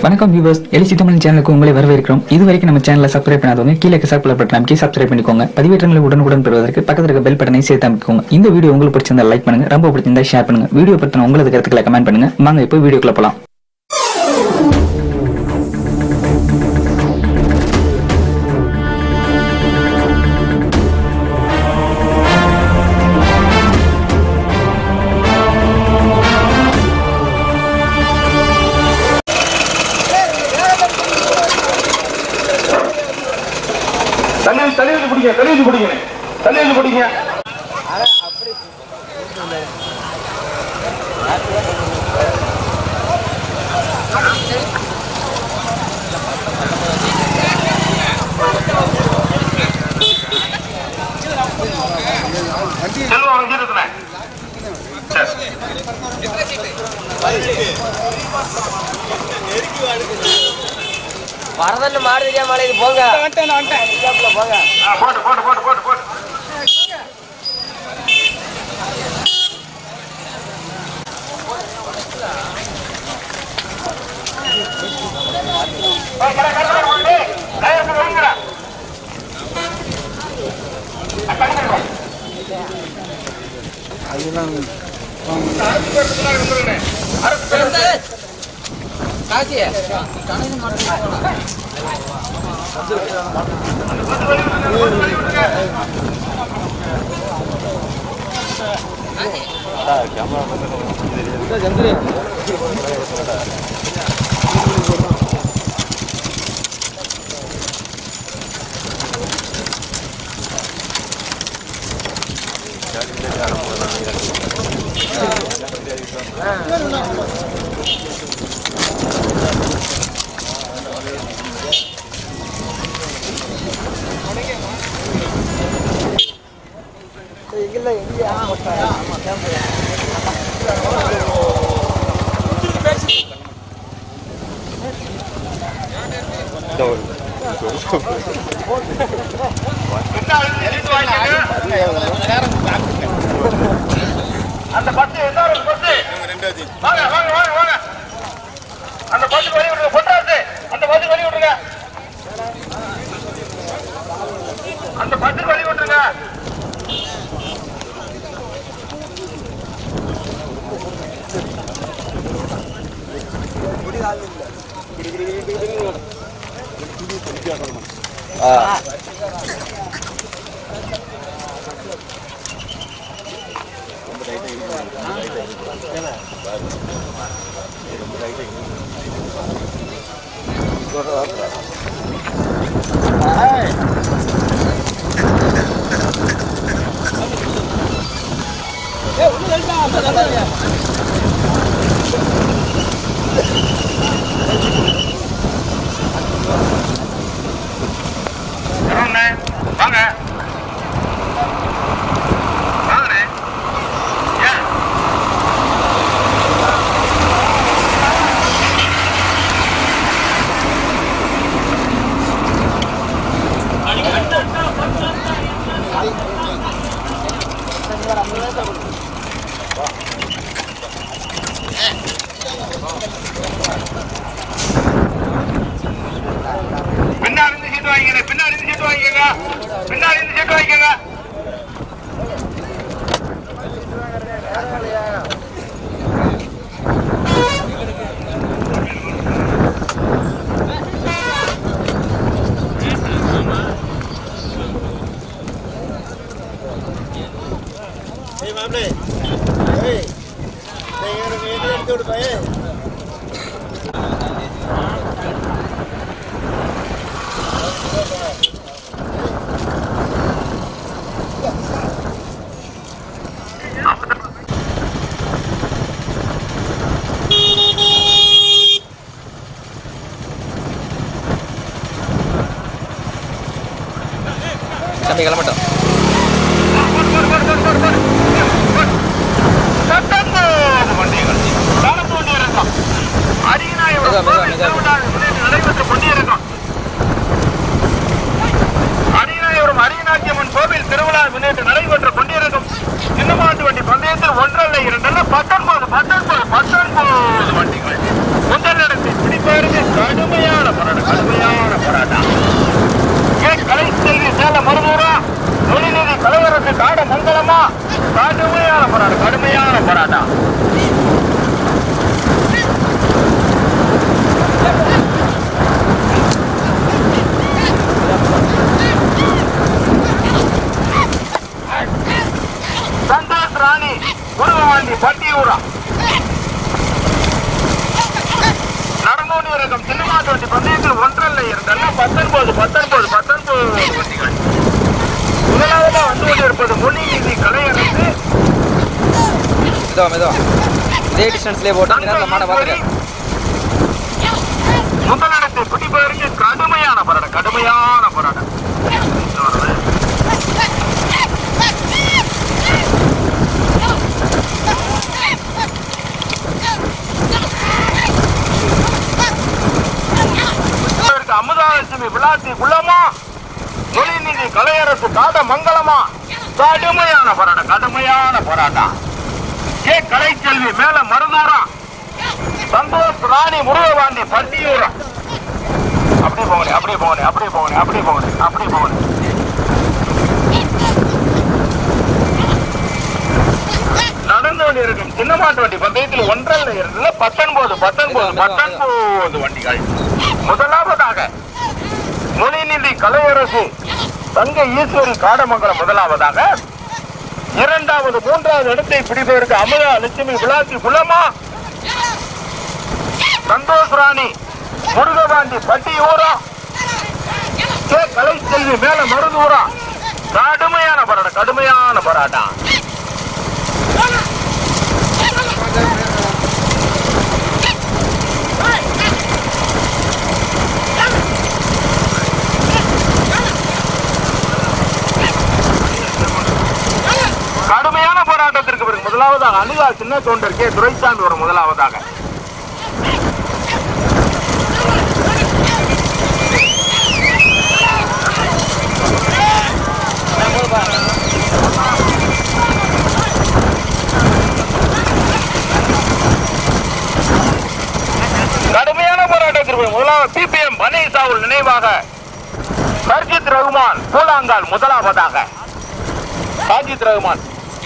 வணக்கம் வியூவர்ஸ் எலிசி தமிழ் சேனலுக்கு உங்களை வரவேற்கிறோம் இது வரைக்கும் நம்ம சேனலை சப்ஸ்கிரைப் பண்ணாதவங்க கீழே சப்ஸ்கிரைப் பட்டன் அமைக்கி சப்ஸ்கிரைப் பண்ணிக்கோங்க பதிவேற்றங்களை உடனுக்குடன் பெறுவதற்கு பக்கத்தில் இருக்க பெல் பட்டனை சேர்த்து அமைக்கோங்க இந்த வீடியோ உங்களுக்கு பிடிச்சிருந்தா லைக் பண்ணுங்க ரொம்ப பிடிச்சிருந்தா ஷேர் பண்ணுங்க வீடியோ பத்தின உங்களது கருத்துக்களை கமெண்ட் பண்ணுங்க வாங்க இப்போ வீடியோக்குள்ள போலாம் தள்ளி தள்ளி வச்சு பிடிங்க தள்ளி வச்சு பிடிங்க தள்ளி வச்சு பிடிங்க செல்வம் அவங்க இருக்குண்ணே. சரி. வரதன்னு மாடு தெரியாம மலைக்கு போங்க வந்துட்டேன் போங்க ஆ, போட்டு போட்டு போட்டு போட்டு போட்டு ஏய், கடை, கடை, கடை, வாங்க. கயிறு எடுத்து வைங்கடா. ஆ, கடை, கடை, வா. அறுத்து பேருக்கு முன்னாடி வந்துருங்கண்ணே. அறுத்து பேருக்கு. காசி பின்னாடி இருந்து வாங்கிக்கங்க. அந்த பத்து என்ன பத்து வாங்க வாங்க வாங்க வாங்க அந்த பத்து வழி விடுங்க பொட்டாசு அந்த பத்து வழி விடுங்க அந்த பத்து வழி விட்டுருங்க வாங்கண்ணே, வாங்க வாங்கண்ணே ஏன் பின்னாடி இருந்து சீட்டு வாங்கிக்கங்க பின்னாடி இருந்து சீட்டு வாங்கிக்கங்க பின்னாடி இருந்து சீட்டு வாங்கிக்கங்க தம்பி கிளம்பட்டோம் சட்டம்போது வண்டிகள் நடந்து கொண்டிருக்கும் அரியநாயபுரம் மெதுவா, மெதுவா, கோவில் மெதுவா. திருவிழா முன்னிட்டு நடைபெற்றுக் கொண்டிருக்கும் அரியநாயபுரம் அரியநாச்சியம்மன் கோவில் திருவிழா முன்னிட்டு நடைபெற்றுக் கொண்டிருக்கும் சின்னமாட்டு வண்டி பந்தயத்தில் ஒன்றல்ல இரண்டல்ல பத்தொன்பது பத்தொன்பது பத்தொன்பது வண்டிகள் முதல் இடத்தை பிடிப்பதற்கு போராட்டம் சந்தோஷ் ராணி முருகவாண்டி பட்டியூரா நடந்தோடி இருக்கும் சின்னமாட்டு வண்டி பந்தயத்தில் ஒன்றல்ல இருந்தல்ல பத்தொன்பது பத்தொன்பது பத்தொன்பது வண்டிகள் முதலாவதா வந்து கொண்டிருப்பது மொழி நீதி கலையரசு மெதுவா மெதுவா இதே டிஸ்டன்ஸ்லேயே போட்டு இந்த நேரத்தில் மாடை பார்த்துட்டு முதலிடத்தை பிடிப்பதற்கு கடுமையான போராட்டம் கடுமையான போராட்டம் இதற்கு அமுதாலட்சுமி விளாத்தி குள்ளமா மொழிநீதி கலையரசு காத மங்களமா கடுமையான போராட்டம் கடுமையான போராட்டம் கே கலைச்செல்வி மேல மருதூரம் சந்தோஷ் ராணி முருகவாண்டி பட்டியூரம் அப்படியே போகணே அப்படியே போகணே அப்படியே போகணே அப்படியே போகணே அப்படியே போகணே நடந்து கொண்டிருக்கும் சின்னமாட்டு வண்டி பந்தயத்தில் ஒன்றல்ல இருந்தது பத்தொன்பது பத்தொன்பது பத்தொன்பது வண்டிகள் முதலாவதாக மொழிநிதி கலையரசு தங்க ஈஸ்வரி காடமங்கலம் முதலாவதாக இரண்டாவது மூன்றாவது இடத்தை பிடிப்பதற்கு அமுதா லட்சுமி விளாசி குலமா சந்தோஷ் ராணி முருகபாண்டி பட்டியூரம் கே கலைச்செல்வி மேல மருதூரம் கடுமையான போராட்டம் கடுமையான போராட்டம் கடுமையான போராட்டத்திற்கு பிறகு முதலாவதாக அழுகா சின்ன தொண்டர் கே துரைசாமி ஒரு முதலாவதாக கடுமையான போராட்டத்திற்கு பிறகு முதலாவது பிபிஎம் பனீசாவுல் நினைவாக சர்ஜித் ரகுமான் பூலாங்கால் முதலாவதாக சாஜித் ரகுமான்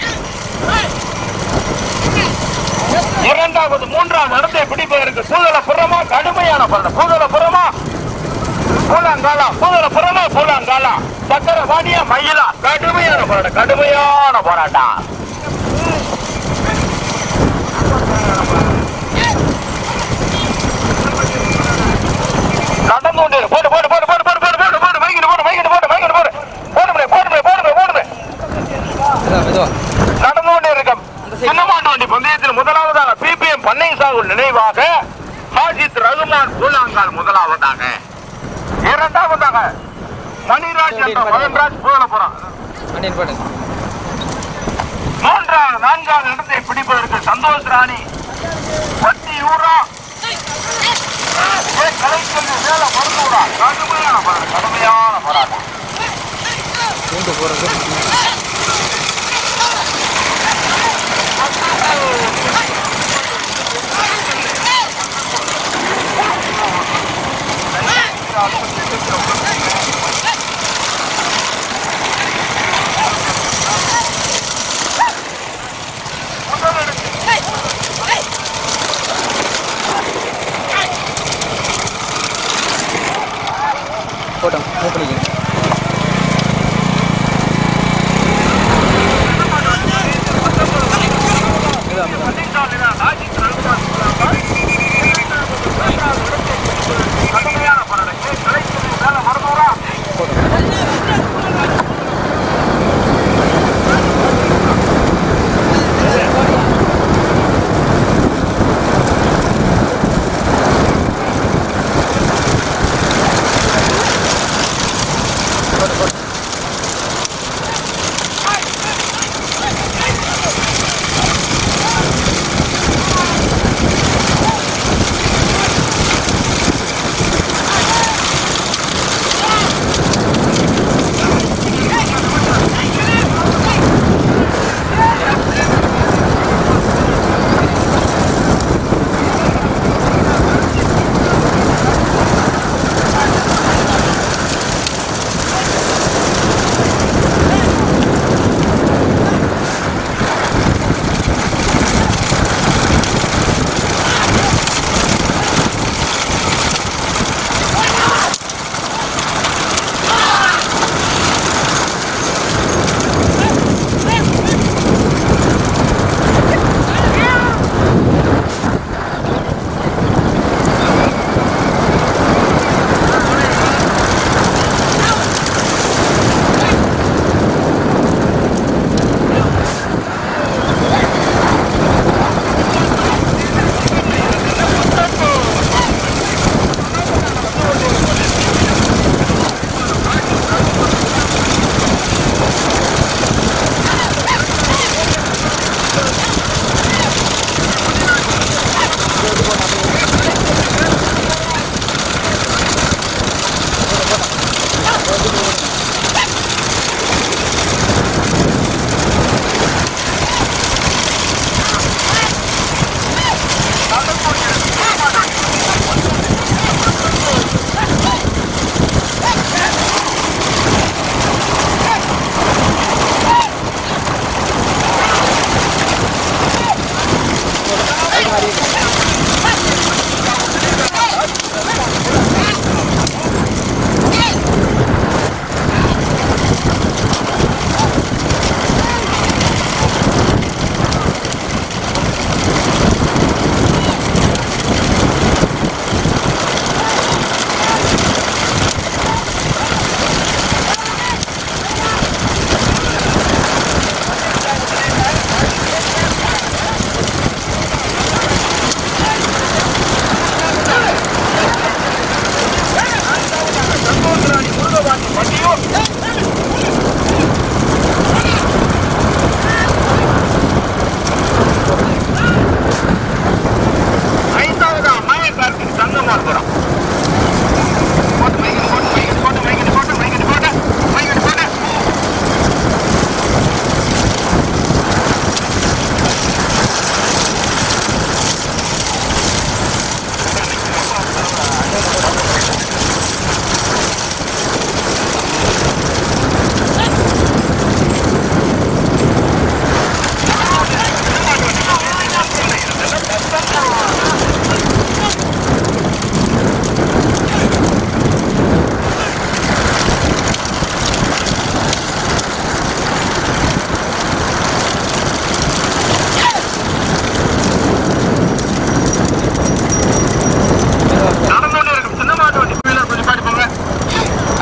இரண்டாவது மூன்றாம் இடத்தை பிடிப்பதற்கு பூதல புறமா கடுமையான போராட்டம் பூதல புறமா பூலாங்காலா பூதல புறமா பூலாங்காலா சக்கர வாடியா மயிலா கடுமையான போராட்டம் கடுமையான போராட்டம் நடந்து கொண்டு இரு. போடு போடு போடு போடு போடு போடு போடு போடு மைக்கிட்டு போடு மைக்கிட்டு போடு மைக்கிட்டு போடு போடு போடு போடு போடு போடு மெதுவா மெதுவா நடந்து கொண்டு இருக்கும் சின்னமாட்டு வண்டி பந்தயத்தில் முதலாவதாக பிபிஎம் பண்ணை சாகுல் நினைவாக ஹாஜித் ரகுமான் பூலாங்கால் முதலாவதாக இரண்டாவதாக மணிராஜ் என்ற மகன்ராஜ் பூதலபுரம் வண்டியின் போட்டு மூன்றாவது நான்காவது இடத்தை பிடிப்பதற்கு சந்தோஷ் ராணி பட்டி ஊரா ஏ, கலைச்செல்வி மேல மருந்தூரா கடுமையான போராட்டம் கடுமையான போராட்டம் பூண்டு போகிறது போட்டோம் மூவ் பண்ணிக்கங்க கடுமையான போராட்டம் ஏ, கலைச்செல்வி மேல மருந்தூரா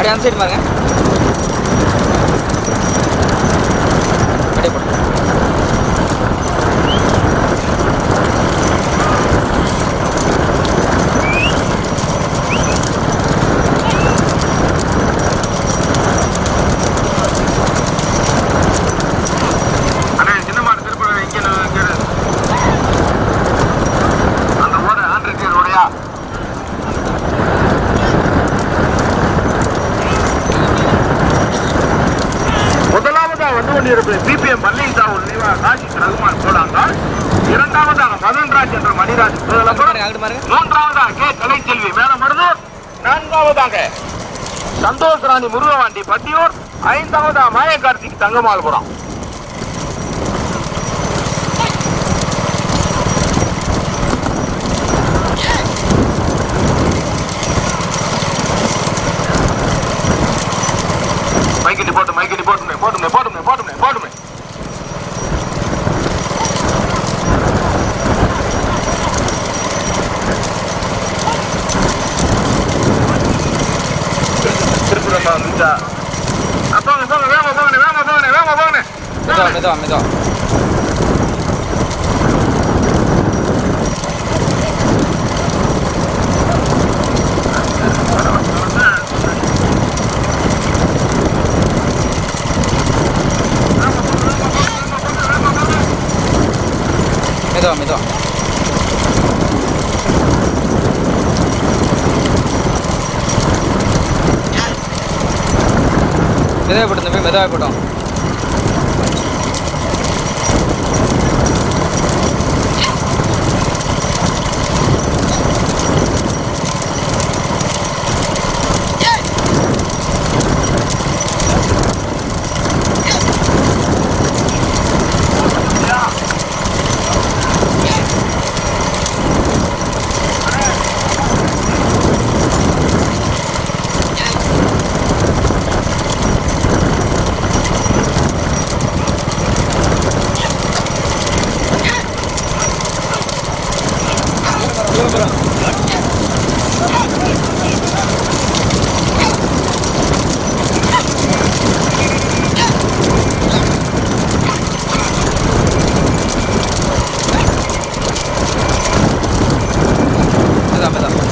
அப்படியே அந்த சைடு பாருங்க அப்படியே போட்டு அண்ணே சின்ன மாடு திருப்பி இங்க இரு, இங்க இரு. அந்த ஓட ஆண்ட்ரிக்கு ரோடையா முதலாவதாக வந்து கொண்டிருப்பது பிபிஎம் பன்னீர்சாமி நினைவா காசி ரகுமான் போடாங்கால் இரண்டாவதாக மதன்ராஜ் என்ற மணிராஜ் முதலப்புறம் பாருங்க அங்கிட்டு பாருங்க மூன்றாவதாக கே கலைச்செல்வி மேலமருதூர் நான்காவதாக சந்தோஷ் ராணி முருகவாண்டி பட்டியூர் ஐந்தாவதா மாய கார்த்திக் தங்கமால்புரம் மைக்கெட்டி போட்டு மைக்கெட்டி போட்டுமே போட்டுமே போட்டுமே போட்டுமே போட்டுமே திருப்பூரம்மா வந்துச்சா போங்க போங்க வேக போங்க வேக போங்க வேக போங்க மெதுவா மெதுவா மெதுவா மெதுவா மெதுவா மெதுவாக போட்டு தம்பி மெதுவாக போட்டோம் மெதுவா மெதுவா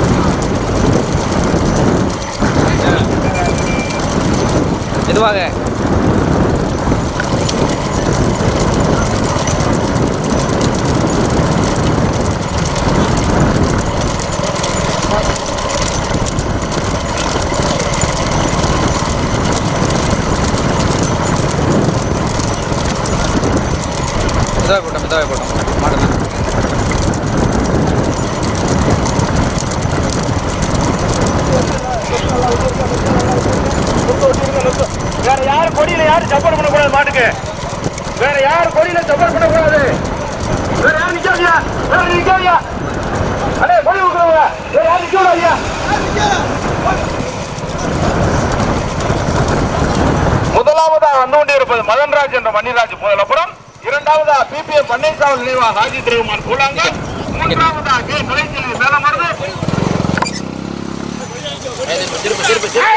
மெதுவாக மெதுவாக போட்டோம் மெதுவாக போட்டோம் மாட்டேன் வேற யாரும் கொடியில யாரும் சப்போர்ட் பண்ணக்கூடாது மாட்டுக்கு வேற யாரும் கொடியில சப்போர்ட் பண்ணக்கூடாது வேற யாரும் நிக்காதியா வேற நிக்காதியா அடே கொடி கொடுக்குறவங்க வேற யாரும் நிக்க விடாதியா முதலாவதாக வந்து கொண்டிருப்பது மதன்ராஜ் என்ற மணிராஜ் முதலப்புறம் இரண்டாவதா பிபிஎம் பன்னீர்சாமி நினைவா ஹாஜி திருமான் கூழாங்க மூன்றாவதா கே கலைச்செல்வி மேலமருது திரும்ப திரும்ப திரும்ப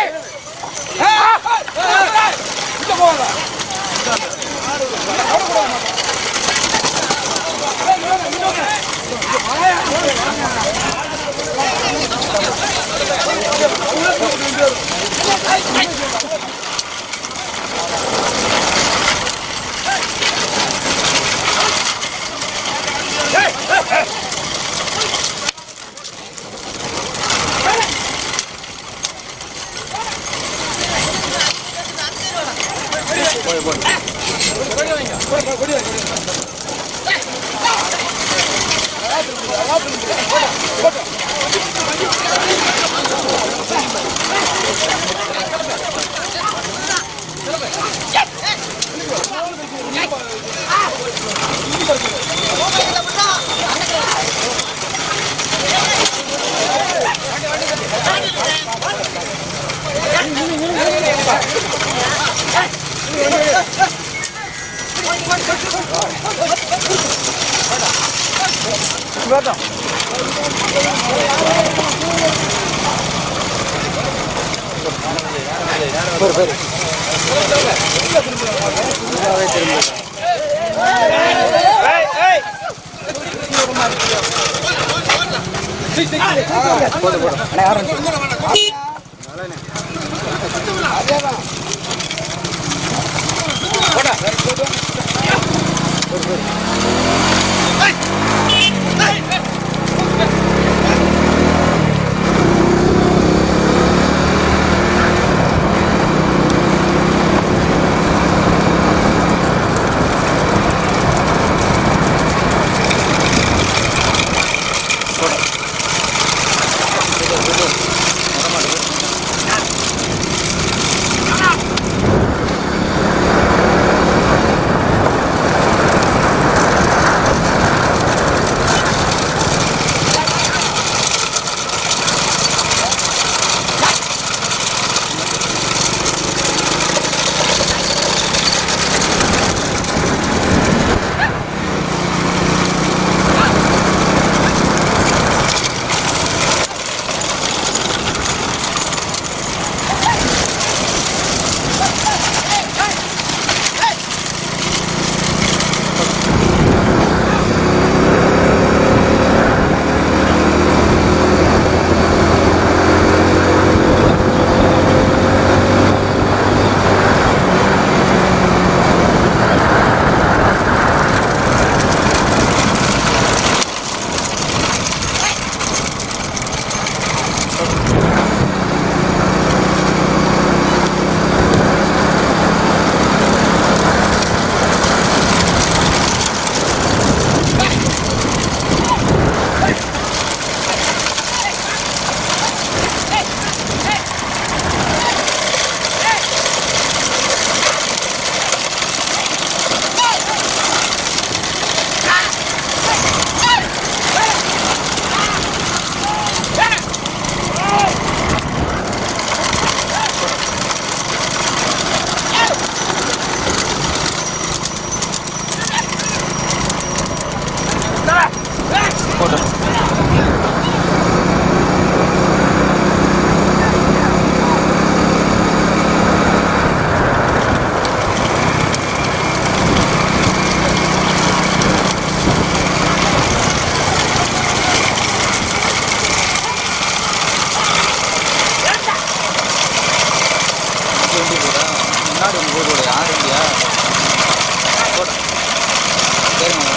முன்னாடி உங்க ஊரோட யார் இல்லையா போட்டோம் சரிம்மா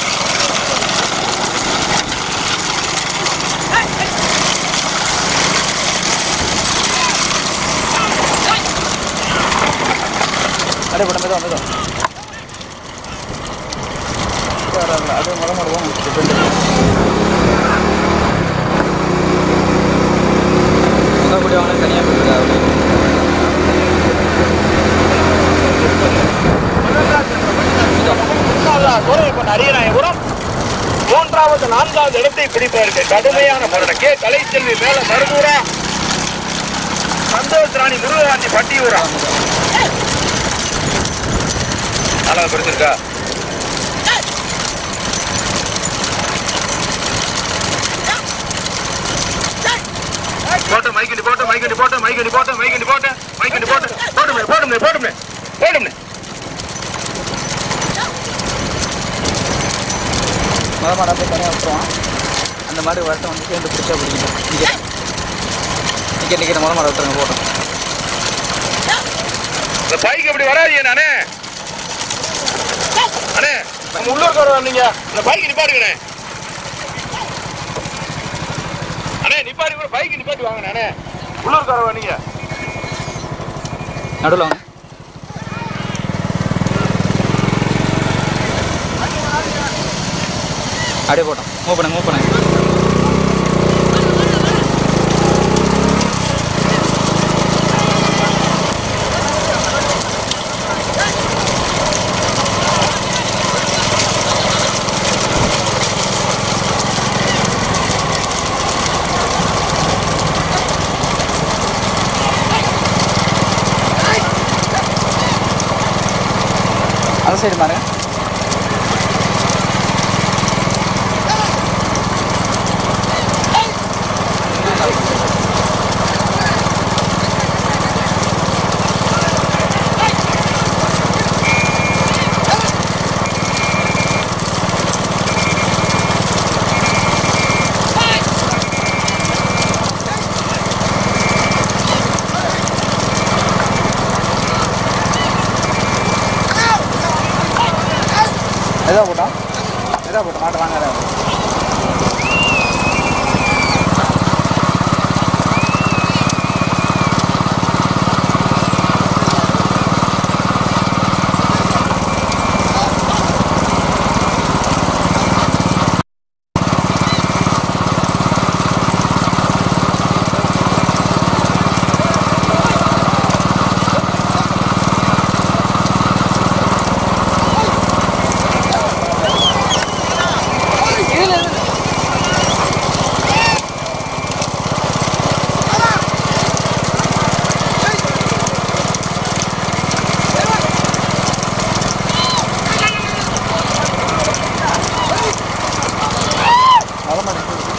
அடே போட மெதுவா மெதுவா அது முத முடுவோம் முதப்படி அவனை தனியாக போயிருக்கா அரியநாயபுரம் மூன்றாவது நான்காவது இடத்தை பிடிப்பதற்கு கடுமையான போராட்டம் கே கலைச்செல்வி மேல மருதூரா சந்தோஷ் ராணி முருகவாண்டி பட்டியூரா நல்லா பிடிச்சிருக்கா போட்டு மைக்கண்டி போட்டு மைக்கண்டி போட்டு மைக்கண்டி போட்டு மைக்கண்டி போட்டு மைக்கண்டி போட்டு போட்டுமே போட்டுமே போட்டுமே போட்டுமே முத மாடை போய் தனியாக விட்டுருவான் அந்த மாடு வரட்டும் வந்து சேர்ந்து பிடிச்சா பிடிக்கணும் இங்கே நிற்க நிற்கிற முத மாடை விட்டுருங்க போட்டோம் இந்த பைக் இப்படி வராதீங்க நானே அண்ணே நம்ம உள்ளூருக்கு வர நீங்க இந்த பைக் நிப்பாட்டுங்கண்ணே அண்ணே நிப்பாட்டி கூட பைக் நிப்பாட்டி வாங்க அண்ணே உள்ளூருக்கு வர நீங்க நடுவில் வாங்க அப்படியே போட்டோம் மூவ் பண்ணுங்க மூவ் பண்ணுங்க அந்த சைடு பாருங்க மெதுவாக போட்டு மாட்ட வாங்காத வர மாட்டேங்குது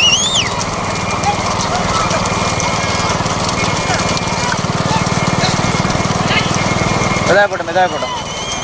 மெதுவாக போட்டோம் மெதுவாக போட்டோம்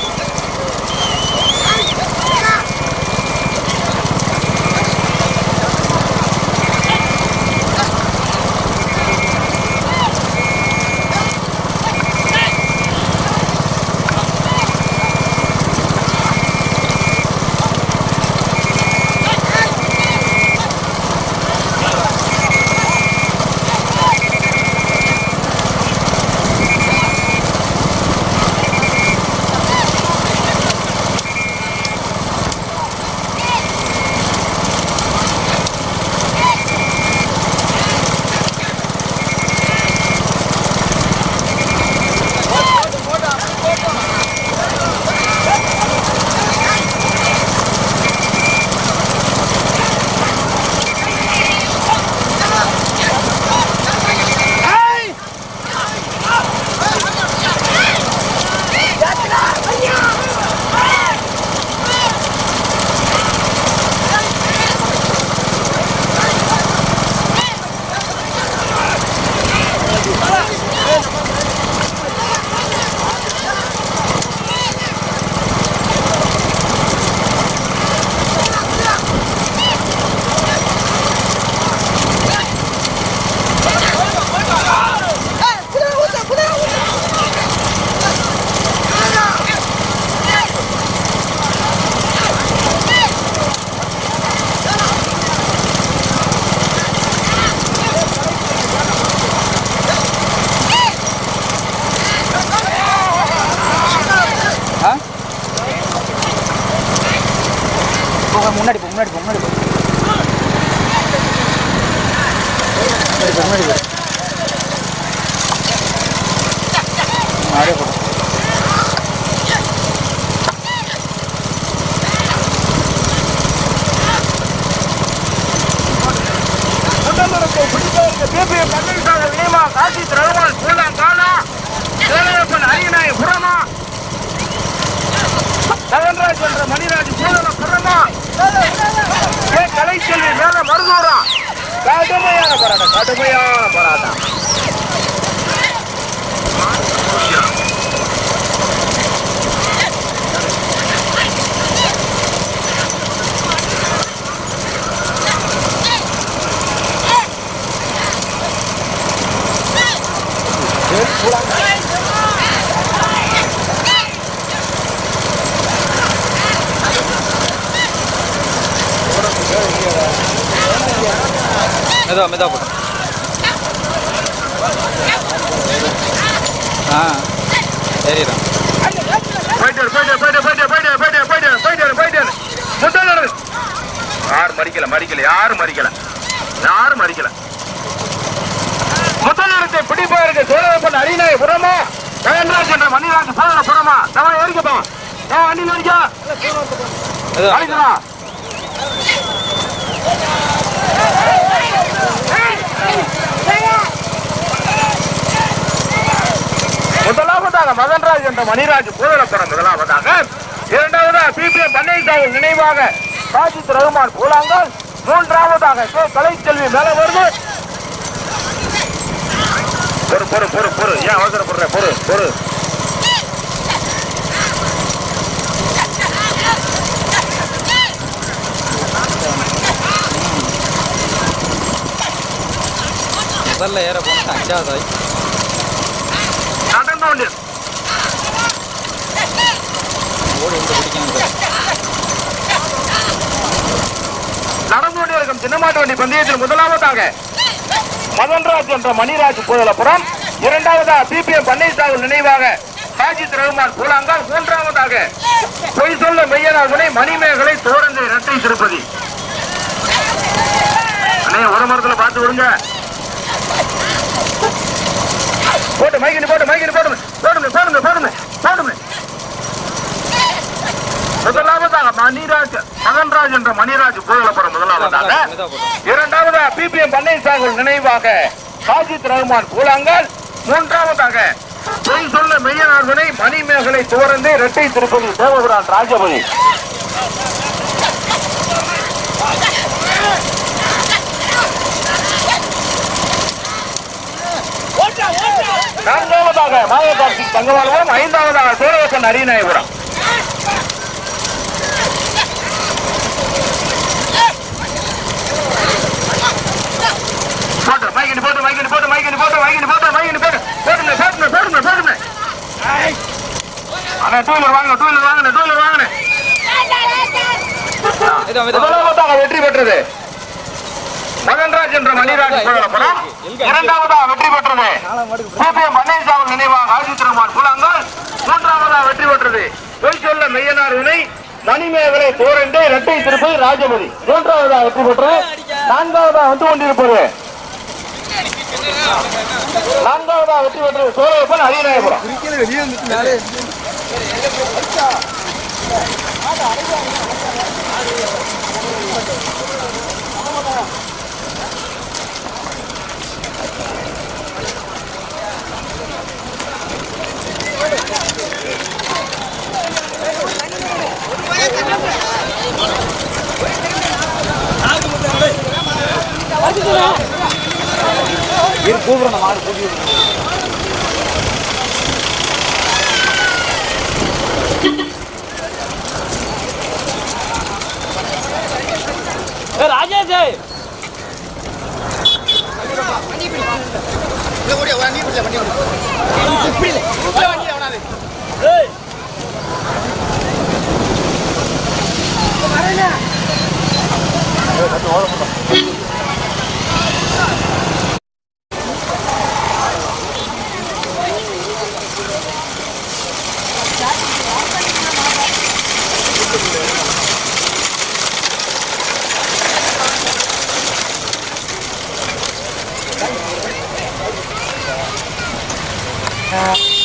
ஆ போக முன்னாடி போ முன்னாடி போ முன்னாடி போ முன்னாடி போ முன்னாடி போ அப்படியே போடு முதல்வருக்கு பிடிப்பதற்கு பிபி பன்னீர்செல்வம் நினைவா காசி திரவல் பூலாங்காலா சேலையப்பன் அரியநாய புறமா ஜெகன்ராஜ் என்ற மணிராஜ் பூதன புறமா கே கலைச்செல்வி மேல மருதூரா கடுமையான போராட்டம் கடுமையான போராட்டம் மெதுவா மெதுவா போடு ஆ சரிதான் போயிட்டு இரு, போயிட்டு இரு, போயிட்டு இரு, போயிட்டு இரு, போயிட்டு இரு, போயிட்டு இரு, போயிட்டு இரு, போயிட்டு இரு, போயிட்டு இரு. முதல்வர் யாரும் மறிக்கல மறிக்கல யாரும் மறிக்கல யாரும் மறிக்கல முதலிடத்தை பிடிப்பதற்கு சோழப்பன் அரியநாய புறமா ஜெகன்ராஜ் என்ற மணிராஜ் போதன புறமா தவா ஏறிக்கப்பா ஏன் வண்டி நடிக்க மெதுவா அடிக்கலாம் முதலாவதாக மதன்ராஜ் என்ற மணிராஜ் பூதலப்புறம் முதலாவதாக இரண்டாவதாக பிபிஎம் பன்னீர்செல்வம் நினைவாக சாஜித் ரகுமான் பூலாங்கல் மூன்றாவதாக கே கலைச்செல்வி மேல வருது பொறு பொறு பொறு பொறு ஏன் அவசரப்படுற பொறு பொறு முதல்ல ஏற போனால் அஞ்சாவது ஆகி நடந்து கொண்டு ஓடி வந்து பிடிக்கணும் சார் நடந்து கொண்டிருக்கும் சின்னமாட்டு வண்டி பந்தயத்தில் முதலாவதாக மதன்ராஜ் என்ற மணிராஜ் கோதலபுரம் இரண்டாவதா பிபிஎம் பன்னீர்சாமி நினைவாக சாஜித் ரஹ்மான் கூழாங்கால் மூன்றாவதாக பொய் சொல்ல மெய்யனாகனை மணிமேகலை தோரந்தை இரட்டை திருப்பதி அண்ணே ஒரு மரத்துல பார்த்து விடுங்க போட்டு மைக்கினி போட்டு மைக்கினி போட்டு போடுங்க போடுங்க போடுங்க போடுங்க முதலாவதாக மணிராஜ் மகன்ராஜ் என்ற மணிராஜ் கோயிலப்புறம் முதலாவதாக இரண்டாவதா பிபிஎம் பன்னீர்சாமி நினைவாக சாஜித் ரஹ்மான் கூழாங்கால் மூன்றாவதாக பொய் சொல்ல மெய்யனார்வனை மணிமேகலை துவரந்து இரட்டை திருப்பதி தேவபுரான் ராஜபதி நான்காவதாக மாயகாட்சி தங்கவாளம் ஐந்தாவதாக சூரவசன் அரியநாயபுரம் போட்டு மைக்கினி போட்டு மைக்கினி போட்டு மைக்கினி போட்டு மைக்கினி போட்டு மைக்கினி போட்டு போட்டுங்க போட்டுங்க போட்டுங்க போட்டுங்க அண்ணா டூ வீலர் வாங்க டூ வீலர் வாங்க டூ வீலர் வாங்க இதோ இதோ முதலாவதாக வெற்றி பெற்றது மகன்ராஜ் என்ற மணிராஜ் கோயிலப்புறம் இரண்டாவதாக வெற்றி பெற்றது சிபிஎம் பன்னீர்சாமி நினைவாக ஆதித்யமான் புலங்கால் மூன்றாவதாக வெற்றி பெற்றது பொய் சொல்ல மெய்யனார் வினை மணிமேகலை தோரண்டு இரட்டை திருப்பதி ராஜபதி மூன்றாவதாக வெற்றி பெற்றது நான்காவதாக வந்து கொண்டிருப்பது நான்காவதாக வெற்றி பெற்றது சோழப்பன் அரியநாயபுரம் இரு கூப்பிடுறேன் மாடு கூட்டி விடுறேன். ஏய், ராஜேஷ் ஏய் ஆ